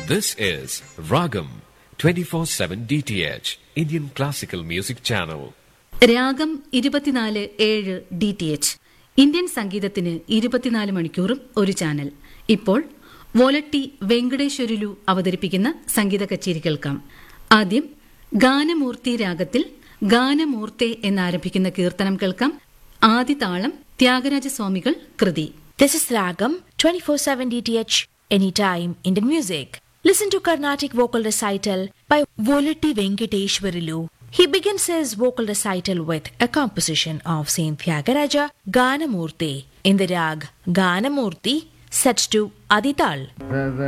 This is Ragam 24/7 DTH Indian Classical Music Channel. രാഗം ഇരുപത്തിനാല് ഏഴ് ഡി ടി എച്ച് ഇന്ത്യൻ സംഗീതത്തിന് ഇരുപത്തിനാല് മണിക്കൂറും ഒരു ചാനൽ ഇപ്പോൾ വോലട്ടി വെങ്കടേശ്വരുലു അവതരിപ്പിക്കുന്ന സംഗീത കച്ചേരി കേൾക്കാം ആദ്യം ഗാനമൂർത്തി രാഗത്തിൽ ഗാനമൂർത്തെ എന്നാരംഭിക്കുന്ന കീർത്തനം കേൾക്കാം ആദ്യ താളം ത്യാഗരാജസ്വാമികൾ കൃതി This is Ragam 24/7 DTH anytime Indian music. Listen to Carnatic vocal recital by Volatti Venkateshwarilu. He begins his vocal recital with a composition of Saint Tyagaraja Ganamurti in the rag Ganamurti set to Adital.